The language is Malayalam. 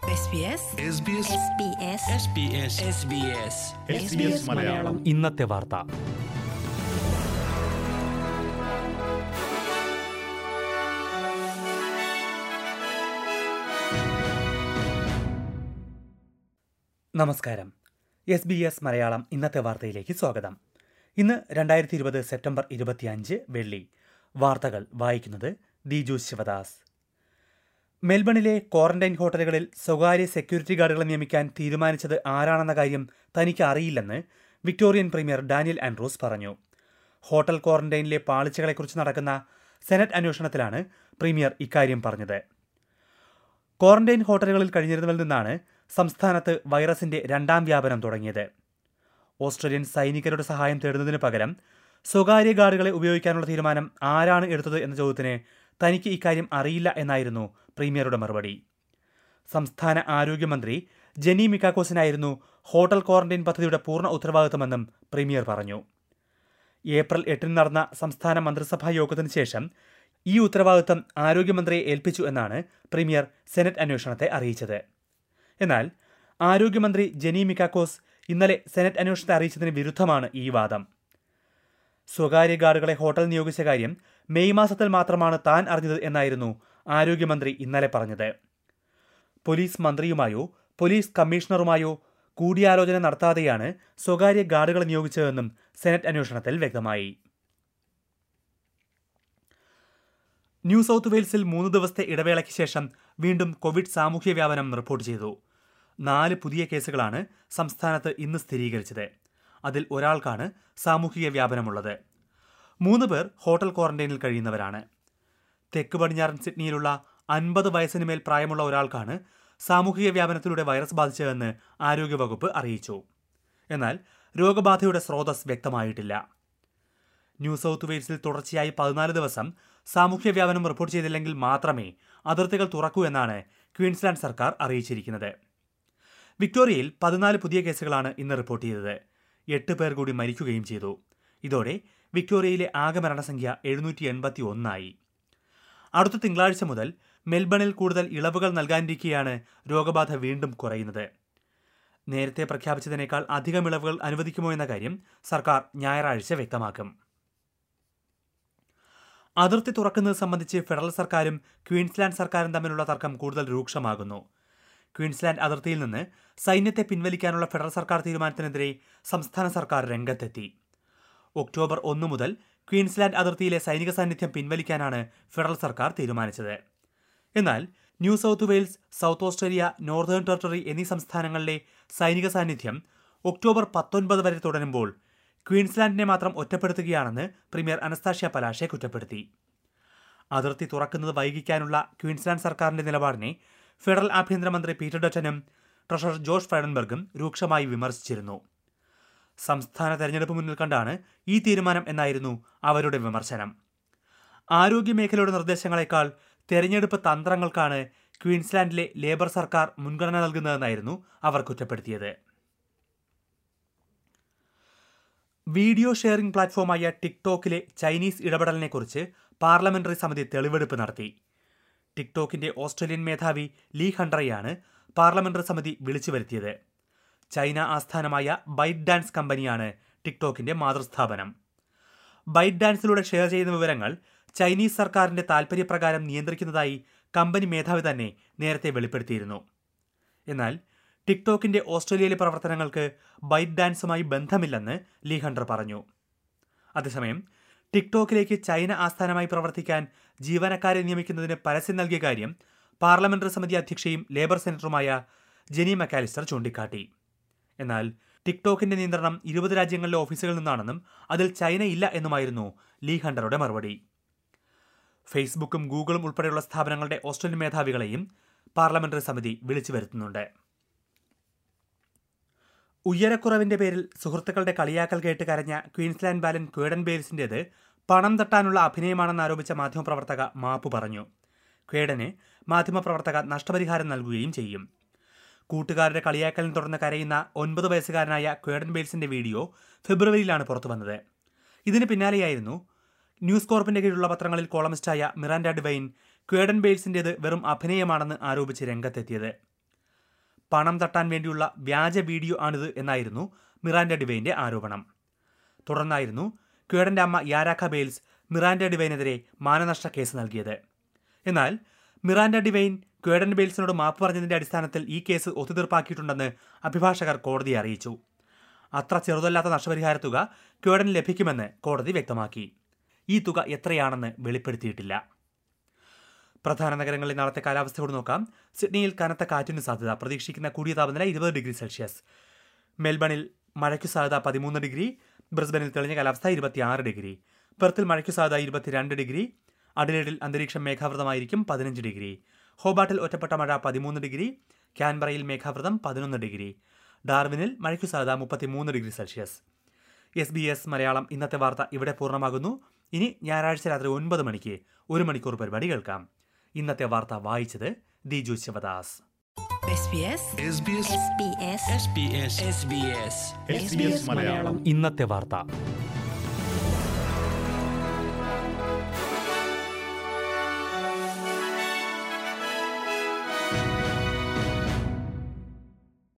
SBS SBS SBS മലയാളം ഇന്നത്തെ വാർത്ത നമസ്കാരം എസ് ബി എസ് മലയാളം ഇന്നത്തെ വാർത്തയിലേക്ക് സ്വാഗതം ഇന്ന് രണ്ടായിരത്തി ഇരുപത് സെപ്റ്റംബർ ഇരുപത്തിയഞ്ച് വെള്ളി വാർത്തകൾ വായിക്കുന്നത് ദിജു ശിവദാസ് മെൽബണിലെ ക്വാറന്റൈൻ ഹോട്ടലുകളിൽ സ്വകാര്യ സെക്യൂരിറ്റി ഗാർഡുകളെ നിയമിക്കാൻ തീരുമാനിച്ചത് ആരാണെന്ന കാര്യം തനിക്ക് അറിയില്ലെന്ന് വിക്ടോറിയൻ പ്രീമിയർ ഡാനിയൽ ആൻഡ്രൂസ് പറഞ്ഞു ഹോട്ടൽ ക്വാറന്റൈനിലെ പാളിച്ചകളെക്കുറിച്ച് നടക്കുന്ന സെനറ്റ് അന്വേഷണത്തിലാണ് പ്രീമിയർ ഇക്കാര്യം പറഞ്ഞത് ക്വാറന്റൈൻ ഹോട്ടലുകളിൽ കഴിഞ്ഞിരുന്നവരിൽ നിന്നാണ് സംസ്ഥാനത്ത് വൈറസിന്റെ രണ്ടാം വ്യാപനം തുടങ്ങിയത് ഓസ്ട്രേലിയൻ സൈനികരുടെ സഹായം തേടുന്നതിന് പകരം സ്വകാര്യ ഗാർഡുകളെ ഉപയോഗിക്കാനുള്ള തീരുമാനം ആരാണ് എടുത്തത് എന്ന ചോദ്യത്തിന് തനിക്ക് ഇക്കാര്യം അറിയില്ല എന്നായിരുന്നു പ്രീമിയറുടെ മറുപടി സംസ്ഥാന ആരോഗ്യമന്ത്രി ജെനി മിക്കാക്കോസിനായിരുന്നു ഹോട്ടൽ ക്വാറന്റൈൻ പദ്ധതിയുടെ പൂർണ്ണ ഉത്തരവാദിത്തമെന്നും പ്രീമിയർ പറഞ്ഞു ഏപ്രിൽ എട്ടിന് നടന്ന സംസ്ഥാന മന്ത്രിസഭാ യോഗത്തിന് ശേഷം ഈ ഉത്തരവാദിത്തം ആരോഗ്യമന്ത്രിയെ ഏൽപ്പിച്ചു എന്നാണ് പ്രീമിയർ സെനറ്റ് അന്വേഷണത്തെ അറിയിച്ചത് എന്നാൽ ആരോഗ്യമന്ത്രി ജെനി മിക്കാക്കോസ് ഇന്നലെ സെനറ്റ് അന്വേഷണത്തെ അറിയിച്ചതിന് വിരുദ്ധമാണ് ഈ വാദം സ്വകാര്യ ഗാർഡുകളെ ഹോട്ടൽ നിയോഗിച്ച കാര്യം മെയ് മാസത്തിൽ മാത്രമാണ് താൻ അറിഞ്ഞത് എന്നായിരുന്നു ആരോഗ്യമന്ത്രി ഇന്നലെ പറഞ്ഞത് പോലീസ് മന്ത്രിയുമായോ പോലീസ് കമ്മീഷണറുമായോ കൂടിയാലോചന നടത്താതെയാണ് സ്വകാര്യ ഗാർഡുകളെ നിയോഗിച്ചതെന്നും സെനറ്റ് അന്വേഷണത്തിൽ വ്യക്തമായി ന്യൂ സൗത്ത് വെയിൽസിൽ മൂന്ന് ദിവസത്തെ ഇടവേളയ്ക്ക് ശേഷം വീണ്ടും കോവിഡ് സാമൂഹ്യ വ്യാപനം റിപ്പോർട്ട് ചെയ്തു നാല് പുതിയ കേസുകളാണ് സംസ്ഥാനത്ത് ഇന്ന് സ്ഥിരീകരിച്ചത് അതിൽ ഒരാൾക്കാണ് സാമൂഹിക വ്യാപനമുള്ളത് മൂന്ന് പേർ ഹോട്ടൽ ക്വാറന്റൈനിൽ കഴിയുന്നവരാണ് തെക്ക് പടിഞ്ഞാറൻ സിഡ്നിയിലുള്ള അൻപത് വയസ്സിന് മേൽ പ്രായമുള്ള ഒരാൾക്കാണ് സാമൂഹിക വ്യാപനത്തിലൂടെ വൈറസ് ബാധിച്ചതെന്ന് ആരോഗ്യവകുപ്പ് അറിയിച്ചു എന്നാൽ രോഗബാധയുടെ സ്രോതസ് വ്യക്തമായിട്ടില്ല ന്യൂ സൗത്ത് വെയിൽസിൽ തുടർച്ചയായി പതിനാല് ദിവസം സാമൂഹ്യ വ്യാപനം റിപ്പോർട്ട് ചെയ്തില്ലെങ്കിൽ മാത്രമേ അതിർത്തികൾ തുറക്കൂ എന്നാണ് ക്വീൻസ്ലാൻഡ് സർക്കാർ അറിയിച്ചിരിക്കുന്നത് വിക്ടോറിയയിൽ പതിനാല് പുതിയ കേസുകളാണ് ഇന്ന് റിപ്പോർട്ട് ചെയ്തത് എട്ട് പേർ കൂടി മരിക്കുകയും ചെയ്തു ഇതോടെ വിക്ടോറിയയിലെ ആകെ മരണസംഖ്യ എഴുന്നൂറ്റി എൺപത്തി ഒന്നായി അടുത്ത തിങ്കളാഴ്ച മുതൽ മെൽബണിൽ കൂടുതൽ ഇളവുകൾ നൽകാനിരിക്കെയാണ് രോഗബാധ വീണ്ടും കുറയുന്നത് നേരത്തെ പ്രഖ്യാപിച്ചതിനേക്കാൾ അധികം ഇളവുകൾ അനുവദിക്കുമോ എന്ന കാര്യം സർക്കാർ ഞായറാഴ്ച വ്യക്തമാക്കും അതിർത്തി തുറക്കുന്നത് സംബന്ധിച്ച് ഫെഡറൽ സർക്കാരും ക്വീൻസ്ലാൻഡ് സർക്കാരും തമ്മിലുള്ള തർക്കം കൂടുതൽ രൂക്ഷമാകുന്നു ക്വീൻസ്ലാൻഡ് അതിർത്തിയിൽ നിന്ന് സൈന്യത്തെ പിൻവലിക്കാനുള്ള ഫെഡറൽ സർക്കാർ തീരുമാനത്തിനെതിരെ സംസ്ഥാന സർക്കാർ രംഗത്തെത്തി ഒക്ടോബർ ഒന്ന് മുതൽ ക്വീൻസ്ലാൻഡ് അതിർത്തിയിലെ സൈനിക സാന്നിധ്യം പിൻവലിക്കാനാണ് ഫെഡറൽ സർക്കാർ തീരുമാനിച്ചത് എന്നാൽ New South Wales South Australia Northern Territory എന്നീ സംസ്ഥാനങ്ങളിലെ സൈനിക സാന്നിധ്യം ഒക്ടോബർ പത്തൊൻപത് വരെ തുടരുമ്പോൾ ക്വീൻസ്ലാൻഡിനെ മാത്രം ഒറ്റപ്പെടുത്തുകയാണെന്ന് പ്രീമിയർ അനസ്താഷ്യ പലാഷെ കുറ്റപ്പെടുത്തി അതിർത്തി തുറക്കുന്നത് വൈകിക്കാനുള്ള ക്വീൻസ്ലാൻഡ് സർക്കാരിന്റെ നിലപാടിനെ ഫെഡറൽ ആഭ്യന്തരമന്ത്രി പീറ്റർ ഡറ്റനും ട്രഷറർ ജോഷ് ഫ്രൈഡൻബർഗും രൂക്ഷമായി വിമർശിച്ചിരുന്നു സംസ്ഥാന തെരഞ്ഞെടുപ്പ് മുന്നിൽ കണ്ടാണ് ഈ തീരുമാനം എന്നായിരുന്നു അവരുടെ വിമർശനം ആരോഗ്യമേഖലയുടെ നിർദ്ദേശങ്ങളെക്കാൾ തെരഞ്ഞെടുപ്പ് തന്ത്രങ്ങൾക്കാണ് ക്വീൻസ്ലാൻഡിലെ ലേബർ സർക്കാർ മുൻഗണന നൽകുന്നതെന്നായിരുന്നു അവർ കുറ്റപ്പെടുത്തിയത് വീഡിയോ ഷെയറിംഗ് പ്ലാറ്റ്ഫോമായ ടിക്ടോക്കിലെ ചൈനീസ് ഇടപെടലിനെക്കുറിച്ച് പാർലമെന്ററി സമിതി തെളിവെടുപ്പ് നടത്തി ടിക്ടോക്കിന്റെ ഓസ്ട്രേലിയൻ മേധാവി ലീ ഹണ്ടറെയാണ് പാർലമെന്ററി സമിതി വിളിച്ചു വരുത്തിയത് ചൈന ആസ്ഥാനമായ ബൈറ്റ് ഡാൻസ് കമ്പനിയാണ് ടിക്ടോക്കിന്റെ മാതൃസ്ഥാപനം ബൈറ്റ് ഡാൻസിലൂടെ ഷെയർ ചെയ്യുന്ന വിവരങ്ങൾ ചൈനീസ് സർക്കാരിന്റെ താൽപ്പര്യപ്രകാരം നിയന്ത്രിക്കുന്നതായി കമ്പനി മേധാവി തന്നെ നേരത്തെ വെളിപ്പെടുത്തിയിരുന്നു എന്നാൽ ടിക്ടോക്കിന്റെ ഓസ്ട്രേലിയയിലെ പ്രവർത്തനങ്ങൾക്ക് ബൈറ്റ് ഡാൻസുമായി ബന്ധമില്ലെന്ന് ലീ ഹണ്ടർ പറഞ്ഞു അതേസമയം ടിക്ടോക്കിലേക്ക് ചൈന ആസ്ഥാനമായി പ്രവർത്തിക്കാൻ ജീവനക്കാരെ നിയമിക്കുന്നതിന് പരസ്യം നൽകിയ കാര്യം പാർലമെന്ററി സമിതി അധ്യക്ഷയും ലേബർ സെനറ്ററുമായ ജെനി മക്കാലിസ്റ്റർ ചൂണ്ടിക്കാട്ടി എന്നാൽ ടിക്ടോക്കിന്റെ നിയന്ത്രണം ഇരുപത് രാജ്യങ്ങളിലെ ഓഫീസുകളിൽ നിന്നാണെന്നും അതിൽ ചൈന ഇല്ല എന്നുമായിരുന്നു ലീ ഹണ്ടറുടെ മറുപടി ഫേസ്ബുക്കും ഗൂഗിളും ഉൾപ്പെടെയുള്ള സ്ഥാപനങ്ങളുടെ ഓസ്ട്രേലിയൻ മേധാവികളെയും പാർലമെന്ററി സമിതി വിളിച്ചു വരുത്തുന്നുണ്ട് ഉയരക്കുറവിന്റെ പേരിൽ സുഹൃത്തുക്കളുടെ കളിയാക്കൽ കേട്ട് കരഞ്ഞ ക്വീൻസ്ലാൻഡ് ബാലൻ ക്വേഡൻ ബെയിൽസിന്റേത് പണം തട്ടാനുള്ള അഭിനയമാണെന്ന് ആരോപിച്ച മാധ്യമപ്രവർത്തക മാപ്പ് പറഞ്ഞു ക്വേഡന് മാധ്യമപ്രവർത്തക നഷ്ടപരിഹാരം നൽകുകയും ചെയ്യും കൂട്ടുകാരുടെ കളിയാക്കലിനെ തുടർന്ന് കരയുന്ന ഒൻപത് വയസ്സുകാരനായ ക്വേഡൻ ബെയിൽസിന്റെ വീഡിയോ ഫെബ്രുവരിയിലാണ് പുറത്തുവന്നത് ഇതിന് പിന്നാലെയായിരുന്നു ന്യൂസ് കോർപ്പിന്റെ കീഴിലുള്ള പത്രങ്ങളിൽ കോളമിസ്റ്റായ മിറാൻഡ ഡിവൈൻ ക്വേഡൻ ബെയിൽസിന്റേത് വെറും അഭിനയമാണെന്ന് ആരോപിച്ച് രംഗത്തെത്തിയത് പണം തട്ടാൻ വേണ്ടിയുള്ള വ്യാജ വീഡിയോ ആണിത് എന്നായിരുന്നു മിറാൻഡ ഡിവൈൻ്റെ ആരോപണം തുടർന്നായിരുന്നു ക്വേഡന്റെ അമ്മ യാരാഖ ബെയിൽസ് മിറാൻഡ ഡിവൈനെതിരെ മാനനഷ്ട കേസ് നൽകിയത് എന്നാൽ മിറാൻഡ ഡിവൈൻ ക്വേഡൻ ബെയിൽസിനോട് മാപ്പ് പറഞ്ഞതിന്റെ അടിസ്ഥാനത്തിൽ ഈ കേസ് ഒത്തുതീർപ്പാക്കിയിട്ടുണ്ടെന്ന് അഭിഭാഷകർ കോടതിയെ അറിയിച്ചു അത്ര ചെറുതല്ലാത്ത നഷ്ടപരിഹാര തുക ക്വേഡന് ലഭിക്കുമെന്ന് കോടതി വ്യക്തമാക്കി ഈ തുക എത്രയാണെന്ന് വെളിപ്പെടുത്തിയിട്ടില്ല പ്രധാന നഗരങ്ങളിൽ നാളത്തെ കാലാവസ്ഥയോട് നോക്കാം സിഡ്നിയിൽ കനത്ത കാറ്റിന് സാധ്യത പ്രതീക്ഷിക്കുന്ന കൂടിയ താപനില ഇരുപത് ഡിഗ്രി സെൽഷ്യസ് മെൽബണിൽ മഴയ്ക്കു സാധ്യത പതിമൂന്ന് ഡിഗ്രി ബ്രിസ്ബനിൽ തെളിഞ്ഞ കാലാവസ്ഥ ഇരുപത്തിയാറ് ഡിഗ്രി പെർത്തിൽ മഴയ്ക്കു സാധ്യത ഇരുപത്തിരണ്ട് ഡിഗ്രി അഡിലേഡിൽ അന്തരീക്ഷം മേഘാവൃതമായിരിക്കും പതിനഞ്ച് ഡിഗ്രി ഹോബാട്ടിൽ ഒറ്റപ്പെട്ട മഴ പതിമൂന്ന് ഡിഗ്രി ക്യാൻബറയിൽ മേഘാവൃതം പതിനൊന്ന് ഡിഗ്രി ഡാർവിനിൽ മഴയ്ക്കു സാധ്യത മുപ്പത്തിമൂന്ന് degree Celsius S B S Malayalam ഇന്നത്തെ വാർത്ത ഇവിടെ പൂർണ്ണമാകുന്നു ഇനി ഞായറാഴ്ച രാത്രി ഒൻപത് മണിക്ക് ഒരു മണിക്കൂർ പരിപാടി കേൾക്കാം ഇന്നത്തെ വാർത്ത വായിച്ചത് Diju Sivadas SBS SBS SBS SBS SBS SBS Malayalam ഇന്നത്തെ വാർത്ത